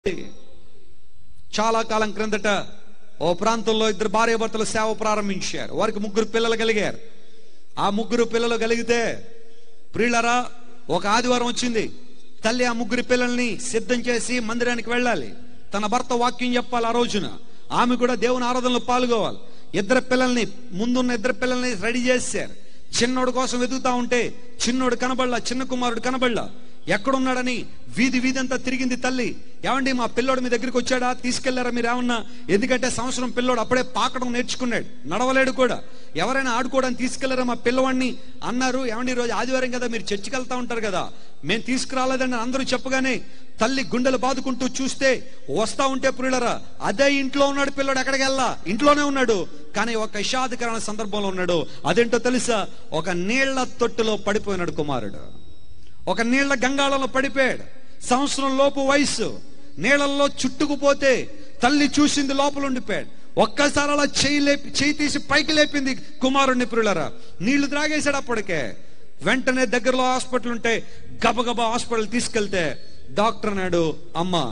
చాలా కాలం క్రిందట ఓ ప్రాంతంలో ఇద్దరు భార్యాభర్తలు సేవ ప్రారంభించారు వారికి ముగ్గురు పిల్లలు కలిగారు ఆ ముగ్గురు పిల్లలు కలిగితే ప్రియులరా ఒక ఆదివారం వచ్చింది తల్లి ఆ ముగ్గురు పిల్లల్ని సిద్ధం చేసి మందిరానికి వెళ్ళాలి తన భర్త వాక్యం చెప్పాలి ఆ రోజున ఆమె కూడా దేవుని ఆరాధనలో పాల్గొవాలి ఇద్దరు పిల్లల్ని ముందున్న ఇద్దరు పిల్లల్ని రెడీ చేశారు చిన్నోడు కోసం వెతుకుతా ఉంటే చిన్నోడు కనబడలా చిన్న కుమారుడు కనబడలా ఎక్కడున్నాడని వీధి వీధి అంతా తిరిగింది తల్లి ఏమండి మా పిల్లోడు మీ దగ్గరికి వచ్చాడా తీసుకెళ్లారా మీరు ఏమన్నా ఎందుకంటే సంవత్సరం పిల్లోడు అప్పుడే పాకడం నేర్చుకున్నాడు నడవలేడు కూడా ఎవరైనా ఆడుకోవడానికి తీసుకెళ్లారా మా పిల్లవాడిని అన్నారు ఏమండి ఈ రోజు ఆదివారం కదా మీరు చర్చికి వెళ్తా ఉంటారు కదా మేము తీసుకురాలేదని అందరూ చెప్పగానే తల్లి గుండెలు బాదుకుంటూ చూస్తే వస్తా ఉంటే పురులరా అదే ఇంట్లో ఉన్నాడు పిల్లడు ఎక్కడికి వెళ్ళా ఇంట్లోనే ఉన్నాడు కానీ ఒక విషాదకరణ సందర్భంలో ఉన్నాడు అదేంటో తెలుసా ఒక నీళ్ల తొట్టులో పడిపోయినాడు కుమారుడు ఒక నీళ్ల గంగాళంలో పడిపోయాడు సంవత్సరం లోపు వయసు నీళ్ళల్లో చుట్టుకుపోతే తల్లి చూసింది లోపల ఉండిపోయాడు ఒక్కసారి అలా చేయి లేపి చేయి తీసి పైకి లేపింది కుమారుణ్ణి ప్రియులరా నీళ్లు త్రాగేశాడు అప్పటికే వెంటనే దగ్గరలో హాస్పిటల్ ఉంటే గబగబా హాస్పిటల్ తీసుకెళ్తే డాక్టర్ అన్నాడు అమ్మా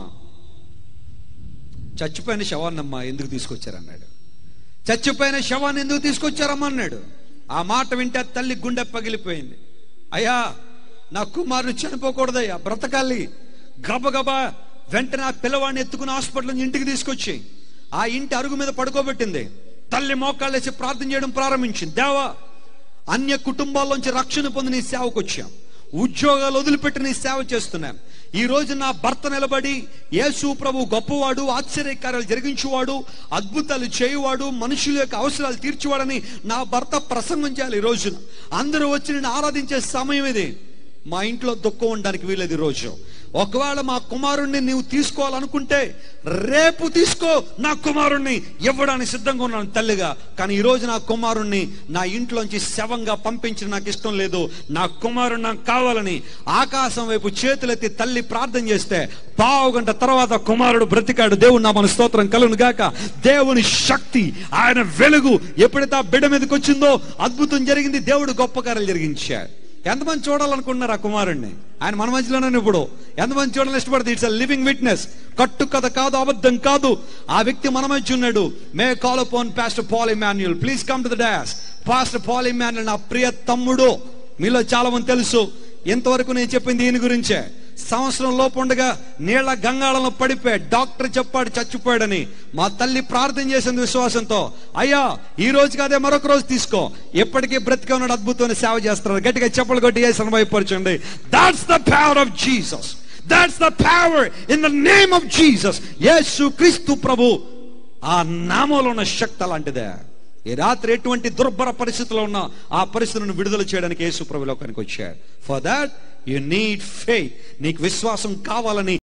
చచ్చిపోయిన శవాన్నమ్మా ఎందుకు తీసుకొచ్చారన్నాడు చచ్చిపోయిన శవాన్ని ఎందుకు తీసుకొచ్చారమ్మా అన్నాడు ఆ మాట వింటే ఆ తల్లి గుండె పగిలిపోయింది అయ్యా నా కుమారుడు చనిపోకూడదయ్యా బ్రతకాలి గబగబా వెంటనే ఆ పిల్లవాడిని ఎత్తుకుని హాస్పిటల్ నుంచి ఇంటికి తీసుకొచ్చి ఆ ఇంటి అరుగు మీద పడుకోబెట్టింది తల్లి మోకాళ్ళేసి ప్రార్థన చేయడం ప్రారంభించింది దేవా అన్య కుటుంబాల్లోంచి రక్షణ పొంది నీ సేవకు వచ్చాం ఉద్యోగాలు వదిలిపెట్టి నీ సేవ చేస్తున్నాను ఈ రోజు నా భర్త నిలబడి యేసు ప్రభు గొప్పవాడు ఆశ్చర్యకార్యాలు జరిగించేవాడు అద్భుతాలు చేయువాడు మనుషుల యొక్క అవసరాలు తీర్చేవాడని నా భర్త ప్రసంగం చేయాలి ఈ రోజున అందరూ వచ్చి నేను ఆరాధించే సమయం ఇది మా ఇంట్లో దుఃఖం ఉండడానికి వీలేదు ఈ రోజు ఒకవేళ మా కుమారుణ్ణి నీవు తీసుకోవాలనుకుంటే రేపు తీసుకో నా కుమారుణ్ణి ఇవ్వడానికి సిద్ధంగా ఉన్నాను తల్లిగా కానీ ఈ రోజు నా కుమారుణ్ణి నా ఇంట్లోంచి శవంగా పంపించడం నాకు ఇష్టం లేదు నా కుమారుడు నాకు కావాలని ఆకాశం వైపు చేతులెత్తి తల్లి ప్రార్థన చేస్తే పావు గంట తర్వాత కుమారుడు బ్రతికాడు దేవుడు నా మన స్తోత్రం కలును గాక దేవుని శక్తి ఆయన వెలుగు ఎప్పుడైతే ఆ బిడ్డ మీదకి వచ్చిందో అద్భుతం జరిగింది దేవుడు గొప్ప కార్యాలు జరిగించాడు ఎంతమంది చూడాలనుకుంటున్నారు ఆ కుమారుణ్ణి ఆయన మన మధ్యలోనే ఇప్పుడు ఎంతమంది చూడాలని ఇష్టపడుతుంది ఇట్స్ లివింగ్ విట్నెస్ కట్టు కథ కాదు అబద్ధం కాదు ఆ వ్యక్తి మన మధ్య ఉన్నాడు may call upon pastor Paul Emmanuel please come to the dais pastor Paul Emmanuel నా ప్రియ తమ్ముడు మీలో చాలా మంది తెలుసు ఇంతవరకు నేను చెప్పింది ఈయన గురించే సంవత్సరం లోపు ఉండగా నీళ్ల గంగాళంలో పడిపోయాడు డాక్టర్ చెప్పాడు చచ్చిపోయాడని మా తల్లి ప్రార్థన చేసింది విశ్వాసంతో అయ్యా ఈ రోజు కాదే మరొక రోజు తీసుకో ఎప్పటికీ బ్రతికే ఉన్నాడు అద్భుతమైన సేవ చేస్తున్నారు గట్టిగా చెప్పలు కొట్టి వేసిన వైపరచండి that's the power of Jesus that's the power in the name of Jesus యేసు క్రీస్తు ప్రభు ఆ నామంలో ఉన్న శక్తి అలాంటిదే ఈ రాత్రి ఎటువంటి దుర్భర పరిస్థితిలో ఉన్న ఆ పరిస్థితులను విడుదల చేయడానికి యేసు ప్రభు లోకానికి వచ్చాడు for that you need faith నీకు విశ్వాసం కావాలని